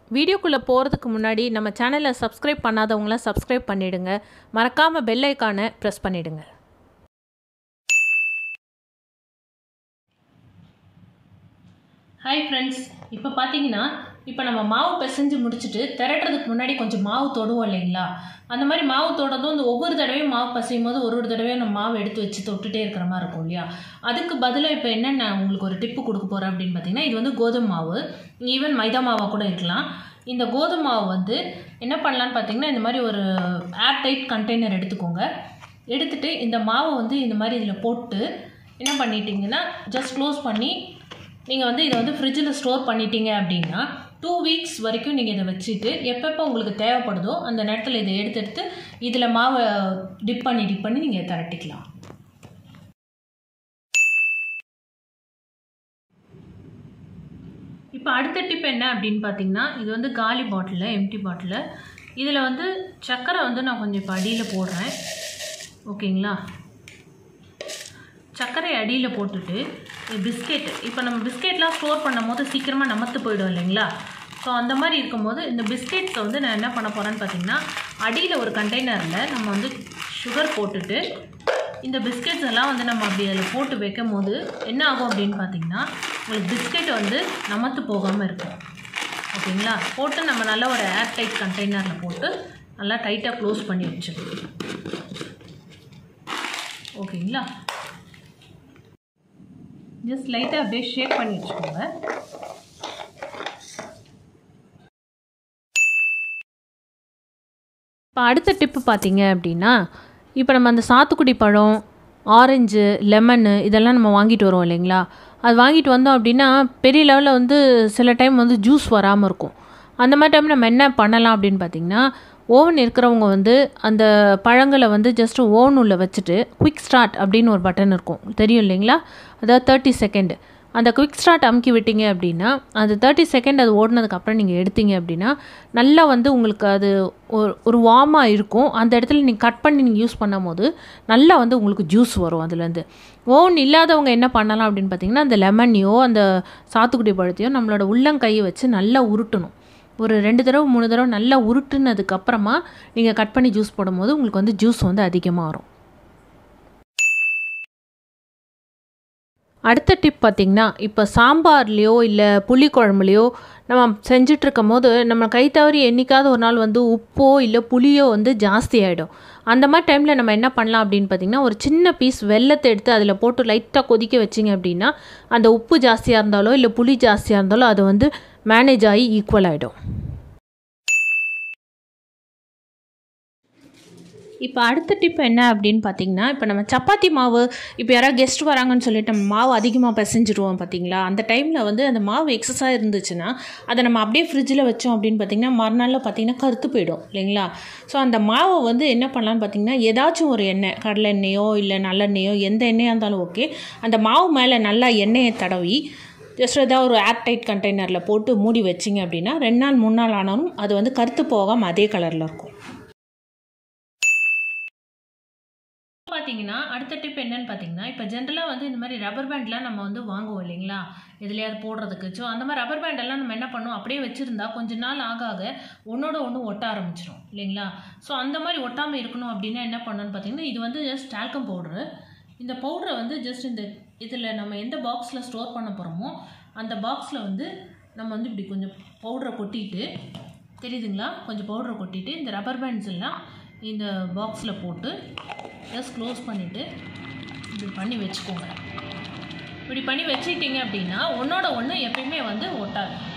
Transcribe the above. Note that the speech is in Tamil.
வீடியோக்குள்ளே போகிறதுக்கு முன்னாடி நம்ம சேனலை சப்ஸ்கிரைப் பண்ணாதவங்களாம் சப்ஸ்கிரைப் பண்ணிடுங்க மறக்காமல் பெல் ஐக்கானை ப்ரெஸ் பண்ணிடுங்க ஹாய் ஃப்ரெண்ட்ஸ் இப்போ பார்த்தீங்கன்னா இப்போ நம்ம மாவு பிசைஞ்சு முடிச்சுட்டு திரட்டுறதுக்கு முன்னாடி கொஞ்சம் மாவு தொடுவோம் இல்லைங்களா அந்த மாதிரி மாவு தொடுறதும் இந்த ஒவ்வொரு தடவையும் மாவு பசையும் போது ஒரு ஒரு தடவையும் நம்ம மாவு எடுத்து வச்சு தொட்டுட்டே இருக்கிற மாதிரி இருக்கும் இல்லையா அதுக்கு பதிலாக இப்போ என்ன நான் உங்களுக்கு ஒரு டிப்பு கொடுக்க போகிறேன் அப்படின்னு பார்த்தீங்கன்னா இது வந்து கோதுமை மாவு ஈவன் மைதா மாவாக கூட இருக்கலாம் இந்த கோதுமை மாவு வந்து என்ன பண்ணலான்னு பார்த்தீங்கன்னா இந்த மாதிரி ஒரு ஏர் டைட் கண்டெய்னர் எடுத்துக்கோங்க எடுத்துட்டு இந்த மாவை வந்து இந்த மாதிரி இதில் போட்டு என்ன பண்ணிட்டீங்கன்னா ஜஸ்ட் க்ளோஸ் பண்ணி நீங்கள் வந்து இதை வந்து ஃப்ரிட்ஜில் ஸ்டோர் பண்ணிட்டீங்க அப்படின்னா டூ வீக்ஸ் வரைக்கும் நீங்கள் இதை வச்சுட்டு எப்பப்போ உங்களுக்கு தேவைப்படுதோ அந்த நேரத்தில் இதை எடுத்து எடுத்து இதில் மாவை டிப் பண்ணி டிப் பண்ணி நீங்கள் திரட்டிக்கலாம் இப்போ அடுத்த டிப் என்ன அப்படின்னு பார்த்தீங்கன்னா இது வந்து காலி பாட்டில் எம்டி பாட்டில் இதில் வந்து சர்க்கரை வந்து நான் கொஞ்சம் இப்போ அடியில் போடுறேன் ஓகேங்களா சர்க்கரை அடியில் போட்டுட்டு பிஸ்கெட் இப்போ நம்ம பிஸ்கெட்லாம் ஸ்டோர் பண்ணும் போது சீக்கிரமாக நமத்து போயிடும் இல்லைங்களா ஸோ அந்த மாதிரி இருக்கும்போது இந்த பிஸ்கெட்ஸை வந்து நான் என்ன பண்ண போகிறேன்னு பார்த்தீங்கன்னா அடியில் ஒரு கண்டெய்னரில் நம்ம வந்து சுகர் போட்டுட்டு இந்த பிஸ்கெட்ஸ் எல்லாம் வந்து நம்ம அப்படி அதில் போட்டு வைக்கும் போது என்ன ஆகும் அப்படின்னு பார்த்தீங்கன்னா உங்களுக்கு பிஸ்கெட் வந்து நமத்து போகாமல் இருக்கும் ஓகேங்களா போட்டு நம்ம நல்லா ஒரு ஏர் டைட் கண்டெய்னரில் போட்டு நல்லா டைட்டாக க்ளோஸ் பண்ணி வச்சிடணும் ஓகேங்களா ஜஸ்ட் லைட்டாக அப்படியே ஷேக் பண்ணி வச்சுக்கோங்க இப்போ அடுத்த டிப்பு பார்த்தீங்க அப்படின்னா இப்போ நம்ம அந்த சாத்துக்குடி பழம் ஆரஞ்சு லெமனு இதெல்லாம் நம்ம வாங்கிட்டு வருவோம் இல்லைங்களா அது வாங்கிட்டு வந்தோம் அப்படின்னா பெரிய லெவலில் வந்து சில டைம் வந்து ஜூஸ் வராமல் இருக்கும் அந்த மாதிரி டைம் நம்ம என்ன பண்ணலாம் அப்படின்னு பார்த்தீங்கன்னா ஓவன் இருக்கிறவங்க வந்து அந்த பழங்களை வந்து ஜஸ்ட் ஓவன் உள்ள வச்சுட்டு குவிக் ஸ்டார்ட் அப்படின்னு ஒரு பட்டன் இருக்கும் தெரியும் இல்லைங்களா அதாவது தேர்ட்டி செகண்ட் அந்த குவிக் ஸ்டார்ட் அமுக்கி விட்டீங்க அப்படின்னா அது தேர்ட்டி செகண்ட் அது ஓடினதுக்கப்புறம் நீங்கள் எடுத்தீங்க அப்படின்னா நல்லா வந்து உங்களுக்கு அது ஒரு ஒரு வார்மாக இருக்கும் அந்த இடத்துல நீங்கள் கட் பண்ணி நீங்கள் யூஸ் பண்ணும் போது நல்லா வந்து உங்களுக்கு ஜூஸ் வரும் அதுலேருந்து ஓவன் இல்லாதவங்க என்ன பண்ணலாம் அப்படின்னு பார்த்தீங்கன்னா அந்த லெமனையோ அந்த சாத்துக்குடி பழத்தையோ நம்மளோட உள்ளங்கையை வச்சு நல்லா உருட்டணும் ஒரு ரெண்டு தடவை மூணு தடவை நல்லா உருட்டுனதுக்கப்புறமா நீங்கள் கட் பண்ணி ஜூஸ் போடும்போது உங்களுக்கு வந்து ஜூஸ் வந்து அதிகமாக வரும் அடுத்த டிப் பார்த்திங்கன்னா இப்போ சாம்பார்லேயோ இல்லை புளி குழம்புலையோ நம்ம செஞ்சிட்ருக்கும் போது நம்ம கை தவறி என்றைக்காவது ஒரு நாள் வந்து உப்போ இல்லை புளியோ வந்து ஜாஸ்தி ஆகிடும் அந்த மாதிரி டைமில் நம்ம என்ன பண்ணலாம் அப்படின்னு பார்த்திங்கன்னா ஒரு சின்ன பீஸ் வெள்ளத்தை எடுத்து அதில் போட்டு லைட்டாக கொதிக்க வச்சிங்க அப்படின்னா அந்த உப்பு ஜாஸ்தியாக இருந்தாலோ இல்லை புளி ஜாஸ்தியாக இருந்தாலோ அது வந்து மேனேஜ் ஆகி ஈக்குவல் ஆகிடும் இப்போ அடுத்த டிப் என்ன அப்படின்னு பார்த்தீங்கன்னா இப்போ நம்ம சப்பாத்தி மாவு இப்போ யாராவது கெஸ்ட் வராங்கன்னு சொல்லிட்டு நம்ம மாவு அதிகமாக பிசைஞ்சிருவோம் பார்த்தீங்களா அந்த டைமில் வந்து அந்த மாவு எக்ஸஸாக இருந்துச்சுன்னா அதை நம்ம அப்படியே ஃப்ரிட்ஜில் வச்சோம் அப்படின்னு பார்த்தீங்கன்னா மறுநாளில் பார்த்தீங்கன்னா கருத்து போயிடும் இல்லைங்களா ஸோ அந்த மாவை வந்து என்ன பண்ணலான்னு பார்த்தீங்கன்னா ஏதாச்சும் ஒரு எண்ணெய் கடலை எண்ணெயோ இல்லை நல்லெண்ணெயோ எந்த எண்ணெயாக இருந்தாலும் ஓகே அந்த மாவு மேலே நல்லா எண்ணெயை தடவி ஜஸ்ட் ஏதாவது ஒரு ஏர் டைட் கண்டெய்னரில் போட்டு மூடி வச்சிங்க அப்படின்னா ரெண்டு நாள் மூணு நாள் ஆனாலும் அது வந்து கருத்து போகாமல் அதே கலரில் இருக்கும் பார்த்தீங்கன்னா அடுத்த டிப் என்னன்னு பார்த்தீங்கன்னா இப்போ ஜென்ரலாக வந்து இந்த மாதிரி ரப்பர் பேண்ட்லாம் நம்ம வந்து வாங்குவோம் இல்லைங்களா எதுலையாவது போடுறதுக்கு ஸோ அந்த மாதிரி ரப்பர் பேண்டெல்லாம் நம்ம என்ன பண்ணுவோம் அப்படியே வச்சுருந்தா கொஞ்ச நாள் ஆக ஆக ஒன்றோட ஒன்று ஒட்ட ஆரம்பிச்சிடும் இல்லைங்களா ஸோ அந்த மாதிரி ஒட்டாமல் இருக்கணும் அப்படின்னா என்ன பண்ணணும்னு பார்த்தீங்கன்னா இது வந்து ஜஸ்ட் டால்கம் பவுட்ரு இந்த பவுடரை வந்து ஜஸ்ட் இந்த இதில் நம்ம எந்த பாக்ஸில் ஸ்டோர் பண்ண போகிறோமோ அந்த பாக்ஸில் வந்து நம்ம வந்து இப்படி கொஞ்சம் பவுடரை கொட்டிட்டு தெரியுதுங்களா கொஞ்சம் பவுடரை கொட்டிட்டு இந்த ரப்பர் பேண்ட்ஸ் எல்லாம் இந்த பாக்ஸில் போட்டு ஜஸ்ட் க்ளோஸ் பண்ணிவிட்டு இப்படி பண்ணி வச்சுக்கோங்க இப்படி பண்ணி வச்சுக்கிட்டிங்க அப்படின்னா ஒன்றோட ஒன்று எப்பயுமே வந்து ஒட்டாது